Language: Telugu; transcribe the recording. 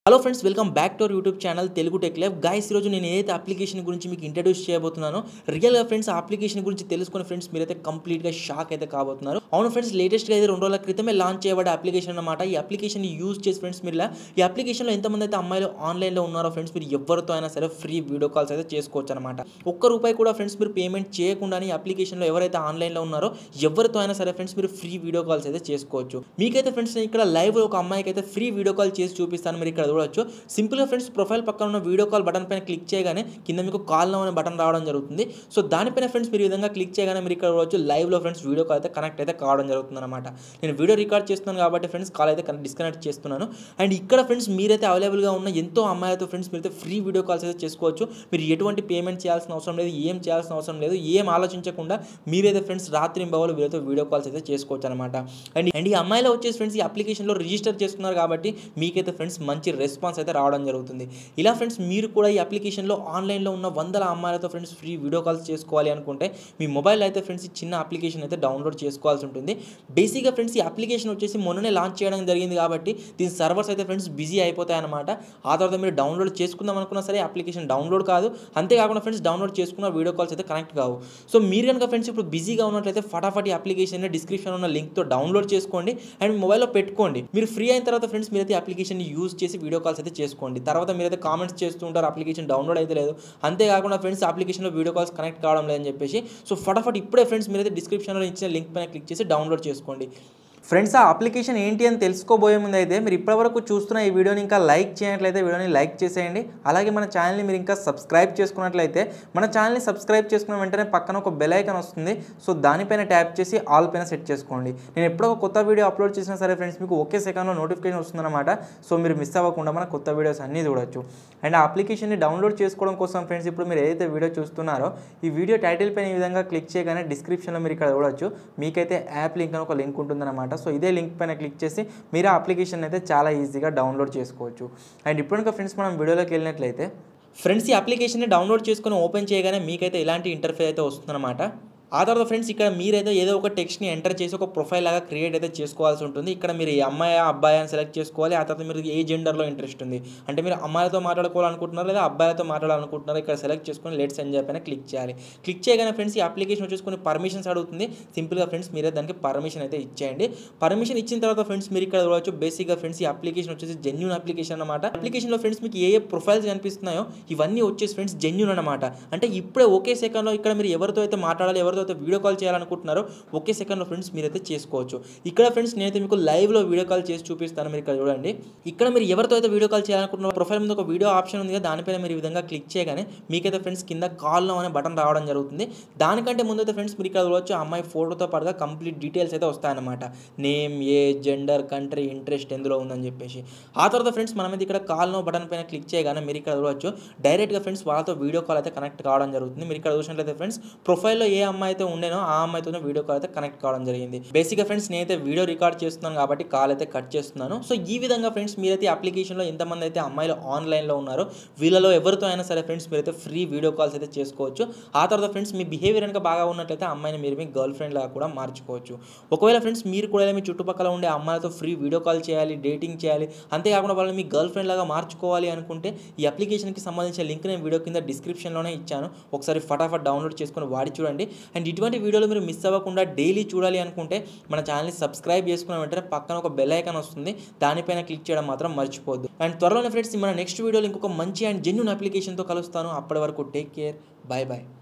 hello friends welcome back to our YouTube channel Telugu tech live guys ఈరోజు నేను ఏదైతే అప్లికేషన్ గురించి మీకు ఇంట్రడ్యూస్ చేయబోతున్నానో రియల్గా ఫ్రెండ్స్ ఆ అప్లికేషన్ గురించి తెలుసుకుని ఫ్రెండ్స్ మీరైతే కంప్లీట్గా షాక్ అయితే కాబోతున్నారు అవును ఫ్రెండ్స్ లేటెస్ట్గా అయితే రెండు రోజుల క్రితమే లాంచ్ చేయబడే అప్లికేషన్ అనమాట ఈ అప్లికేషన్ యూజ్ చేసి ఫ్రెండ్స్ మీరు ఇలా ఈ అప్లికేషన్లో ఎంతమంది అయితే అమ్మాయిలు ఆన్లైన్లో ఉన్నారో ఫ్రెండ్స్ మీరు ఎవరితో అయినా సరే ఫ్రీ వీడియో కాల్స్ అయితే చేసుకోవచ్చు అనమాట ఒక్క రూపాయి కూడా ఫ్రెండ్స్ మీరు పేమెంట్ చేయకుండానే ఈ అప్లికేషన్లో ఎవరైతే ఆన్లైన్లో ఉన్నారో ఎవరితో అయినా సరే ఫ్రెండ్స్ మీరు ఫ్రీ వీడియో కాల్స్ అయితే చేసుకోవచ్చు మీకైతే ఫ్రెండ్స్ నేను ఇక్కడ లైవ్ ఒక అమ్మాయికి అయితే ఫ్రీ వీడియో కాల్ చేసి చూపిస్తాను మీరు ఇక్కడ చూడొచ్చు సింపుల్గా ఫ్రెండ్స్ ప్రొఫైల్ పక్కన ఉన్న వీడియో కాల్ బటన్ పైన క్లిక్ చేయగానే కింద మీకు కాల్ నౌ అనే బటన్ రావడం జరుగుతుంది సో దానిపైన ఫ్రెండ్స్ మీరు ఈ విధంగా క్లిక్ చేయగానే మీరు ఇక్కడ చూడొచ్చు లైవ్లో ఫ్రెండ్స్ వీడియో కాల్ అయితే కనెక్ట్ అయితే కావడం జరుగుతుంది అనమాట నేను వీడియో రికార్డ్ చేస్తున్నాను కాబట్టి ఫ్రెండ్స్ కాల్ అయితే డిస్కనెక్ట్ చేస్తున్నాను అండ్ ఇక్కడ ఫ్రెండ్స్ మీరైతే అవైలబుల్గా ఉన్న ఎంతో అమ్మాయిలతో ఫ్రెండ్స్ మీరైతే ఫ్రీ వీడియో కాల్స్ అయితే చేసుకోవచ్చు మీరు ఎటువంటి పేమెంట్ చేయాల్సిన అవసరం లేదు ఏం చేయాల్సిన అవసరం లేదు ఏం ఆలోచించకుండా మీరైతే ఫ్రెండ్స్ రాత్రి బావులు వీళ్ళతో వీడియో కాల్స్ అయితే చేసుకోవచ్చు అనమాట అండ్ అండ్ ఈ అమ్మాయిలో వచ్చేసి ఫ్రెండ్స్ ఈ అప్లికేషన్లో రిజిస్టర్ చేసుకున్నారు కాబట్టి మీకైతే ఫ్రెండ్స్ మంచి రెస్పాన్స్ అయితే రావడం జరుగుతుంది ఇలా ఫ్రెండ్స్ మీరు కూడా ఈ అప్లికేషన్లో ఆన్లైన్లో ఉన్న వందల అమ్మాయిలతో ఫ్రెండ్స్ ఫ్రీ వీడియో కాల్స్ చేసుకోవాలి అనుకుంటే మీ మొబైల్ అయితే ఫ్రెండ్స్ ఈ చిన్న అప్లికేషన్ అయితే డౌన్లోడ్ చేసుకోవాల్సి ఉంటుంది బేసిక్గా ఫ్రెండ్స్ ఈ అప్లికేషన్ వచ్చేసి మొన్ననే లాంచ్ చేయడం జరిగింది కాబట్టి దీని సర్వర్స్ అయితే ఫ్రెండ్స్ బిజీ అయిపోతాయి అనమాట ఆ తర్వాత మీరు డౌన్లోడ్ చేసుకుందాం అనుకున్నా సరే అప్లికేషన్ డౌన్లోడ్ కాదు అంతేకాకుండా ఫ్రెండ్స్ డౌన్లోడ్ చేసుకున్న వీడియో కాల్స్ అయితే కనెక్ట్ కావు సో మీరు కనుక ఫ్రెండ్స్ ఇప్పుడు బిజీగా ఉన్నట్లయితే ఫటాఫట్ ఈ అప్లికేషన్ డిస్క్రిప్షన్ ఉన్న లింక్తో డౌన్లోడ్ చేసుకోండి అండ్ మొబైల్లో పెట్టుకోండి మీరు ఫ్రీ అయిన తర్వాత ఫ్రెండ్స్ మీరైతే అప్లికేషన్ యూజ్ చేసి వీడియో కాల్స్ అయితే చేసుకోండి తర్వాత మీరైతే కామెంట్స్ చేస్తూ ఉంటారు అప్లికేషన్ డౌన్లోడ్ అయితే లేదు అంతేకాకుండా ఫ్రెండ్స్ అప్లికేషన్లో వీడియో కాల్స్ కనెక్ట్ కావడం లేదని చెప్పేసి సో ఫటాఫట్ ఇప్పుడే ఫ్రెండ్స్ మీరైతే డిస్క్రిప్షన్లో ఇచ్చిన లింక్ పైన క్లిక్ చేసి డౌన్లోడ్ చేసుకోండి ఫ్రెండ్స్ ఆ అప్లికేషన్ ఏంటి అని తెలుసుకోబోయే ముందు అయితే మీరు ఇప్పటివరకు చూస్తున్న ఈ వీడియోని ఇంకా లైక్ చేయనట్లయితే వీడియోని లైక్ చేసేయండి అలాగే మన ఛానల్ని మీరు ఇంకా సబ్స్క్రైబ్ చేసుకున్నట్లయితే మన ఛానల్ని సబ్స్క్రైబ్ చేసుకున్న వెంటనే పక్కన ఒక బెల్ ఐకాన్ వస్తుంది సో దానిపైన ట్యాప్ చేసి ఆల్ పైన సెట్ చేసుకోండి నేను ఎప్పుడో ఒక కొత్త వీడియో అప్లోడ్ చేసినా సరే ఫ్రెండ్స్ మీకు ఒకే సెకండ్లో నోటిఫికేషన్ వస్తుందన్నమాట సో మీరు మిస్ అవ్వకుండా మన కొత్త వీడియోస్ అన్నీ చూడొచ్చు అండ్ ఆ అప్లికేషన్ని డౌన్లోడ్ చేసుకోవడం కోసం ఫ్రెండ్స్ ఇప్పుడు మీరు ఏదైతే వీడియో చూస్తున్నారో ఈ వీడియో టైటిల్ పైన ఈ విధంగా క్లిక్ చేయగానే డిస్క్రిప్షన్లో మీరు ఇక్కడ చూడొచ్చు మీకైతే యాప్ లింక్ అని ఒక లింక్ ఉంటుందన్నమాట సో ఇదే లింక్ పైన క్లిక్ చేసి మీరు ఆ అప్లికేషన్ అయితే చాలా ఈజీగా డౌన్లోడ్ చేసుకోవచ్చు అండ్ ఇప్పుడు ఇంకా ఫ్రెండ్స్ మనం వీడియోలోకి వెళ్ళినట్లయితే ఫ్రెండ్స్ ఈ అప్లికేషన్ని డౌన్లోడ్ చేసుకొని ఓపెన్ చేయగానే మీకైతే ఇలాంటి ఇంటర్ఫేస్ అయితే వస్తుందన్నమాట ఆ తర్వాత ఫ్రెండ్స్ ఇక్కడ మీరైతే ఏదో ఒక టెక్స్ట్ని ఎంటర్ చేసి ఒక ప్రొఫైల్ లాగా క్రియేట్ అయితే చేసుకోవాల్సి ఉంటుంది ఇక్కడ మీరు ఈ అమ్మాయి అబ్బాయి అని సెలెక్ట్ చేసుకోవాలి ఆ తర్వాత మీరు ఏ జెండర్లో ఇంట్రెస్ట్ ఉంది అంటే మీరు అమ్మాయిలతో మాట్లాడుకోవాలనుకుంటున్నారు లేదా అబ్బాయిలతో మాట్లాడాలనుకుంటున్నారు ఇక్కడ సెలెక్ట్ చేసుకొని లెట్స్ ఎంజాయ్ పైన క్లిక్ చేయాలి క్లిక్ చేయగానే ఫ్రెండ్స్ ఈ అప్లికేషన్ వచ్చేసి కొన్ని పర్మిషన్స్ అడుగుతుంది సింపుల్గా ఫ్రెండ్స్ మీరే దానికి పర్మిషన్ అయితే ఇచ్చేయండి పర్మిషన్ ఇచ్చిన తర్వాత ఫ్రెండ్స్ మీరు ఇక్కడ చూడవచ్చు బేసిక్గా ఫ్రెండ్స్ ఈ అప్లికేషన్ వచ్చేసి జెన్యున్ అప్లికేషన్ అనమాట అప్లికేషన్లో ఫ్రెండ్స్ మీకు ఏ ఏ ప్రొఫైల్స్ కనిపిస్తున్నాయో ఇవన్నీ వచ్చేసి ఫ్రెండ్స్ జెన్యున్ అనమాట అంటే ఇప్పుడే ఒకే సెకండ్లో ఇక్కడ మీరు ఎవరితో అయితే మాట్లాడాలి ఎవరితో అయితే వీడియో కాల్ చేయాలనుకుంటున్నారో ఒకే సెకండ్లో ఫ్రెండ్స్ మీరైతే చేసుకోవచ్చు ఇక్కడ ఫ్రెండ్స్ నేనైతే మీకు లైవ్లో వీడియో కాల్ చేసి చూపిస్తాను మీరు ఇక్కడ చూడండి ఇక్కడ మీరు ఎవరితో అయితే వీడియో కాల్ చేయాలనుకుంటున్నారో ప్రొఫైల్ మీద ఒక వీడియో ఆప్షన్ ఉంది కదా దానిపైన మీరు ఈ విధంగా క్లిక్ చేయగానే మీకైతే ఫ్రెండ్స్ కింద కాల్లో అనే బటన్ రావడం జరుగుతుంది దానికంటే ముందు అయితే ఫ్రెండ్స్ మీరు ఇక్కడ చూడవచ్చు ఆ అమ్మాయి ఫోటోతో పాటుగా కంప్లీట్ డీటెయిల్స్ అయితే వస్తాయన్నమాట నేమ్ ఏ జెండర్ కంట్రీ ఇంట్రెస్ట్ ఎందులో ఉందని చెప్పేసి ఆ తర్వాత ఫ్రెండ్స్ మనం అయితే ఇక్కడ కాల్ నో బటన్ పైన క్లిక్ చేయగానే మీరు ఇక్కడ చూడవచ్చు డైరెక్ట్గా ఫ్రెండ్స్ వాళ్ళతో వీడియో కాల్ అయితే కనెక్ట్ కావడం జరుగుతుంది మీరు ఇక్కడ చూసినట్లయితే ఫ్రెండ్స్ ప్రొఫైల్లో ఏ అమ్మాయి అయితే ఉండేనో ఆ అమ్మాయితోనే వీడియో కాల్ అయితే కనెక్ట్ కావడం జరిగింది బేసిక్గా ఫ్రెండ్స్ నేనైతే వీడియో రికార్డ్ చేస్తున్నాను కాబట్టి కాల్ అయితే కట్ చేస్తున్నాను సో ఈ విధంగా ఫ్రెండ్స్ మీరైతే అప్లికేషన్లో ఎంతమంది అయితే అమ్మాయిలు ఆన్లైన్లో ఉన్నారో వీళ్ళలో ఎవరితో అయినా సరే ఫ్రెండ్స్ మీరైతే ఫ్రీ వీడియో కాల్స్ అయితే చేసుకోవచ్చు ఆ తర్వాత ఫ్రెండ్స్ మీ బిహేవియర్ కనుక బాగా ఉన్నట్లయితే అమ్మాయిని మీరు మీ గర్ల్ ఫ్రెండ్ లాగా కూడా మార్చుకోవచ్చు ఒకవేళ ఫ్రెండ్స్ మీరు కూడా మీ చుట్టుపక్కల ఉండే అమ్మాయిలతో ఫ్రీ వీడియో కాల్ చేయాలి డేటింగ్ చేయాలి అంతేకాకుండా వాళ్ళని మీ గర్ల్ ఫ్రెండ్ లాగా మార్చుకోవాలి అనుకుంటే ఈ అప్లికేషన్కి సంబంధించిన లింక్ నేను వీడియో కింద డిస్క్రిప్షన్లోనే ఇచ్చాను ఒకసారి ఫటాఫట్ డౌన్లోడ్ చేసుకొని వాడి చూడండి అండ్ ఇటువంటి వీడియోలు మీరు మిస్ అవ్వకుండా డైలీ చూడాలి అనుకుంటే మన ఛానల్ని సబ్స్క్రైబ్ చేసుకున్న వెంటనే పక్కన ఒక బెల్ ఐకాన్ వస్తుంది దానిపైన క్లిక్ చేయడం మాత్రం మర్చిపోద్దు అండ్ త్వరలోనే ఫ్రెండ్స్ మన నెక్స్ట్ వీడియోలో ఇంకొక మంచి అండ్ జెన్యున్ అప్లికేషన్తో కలుస్తాను అప్పటి వరకు టేక్ కేర్ బాయ్ బాయ్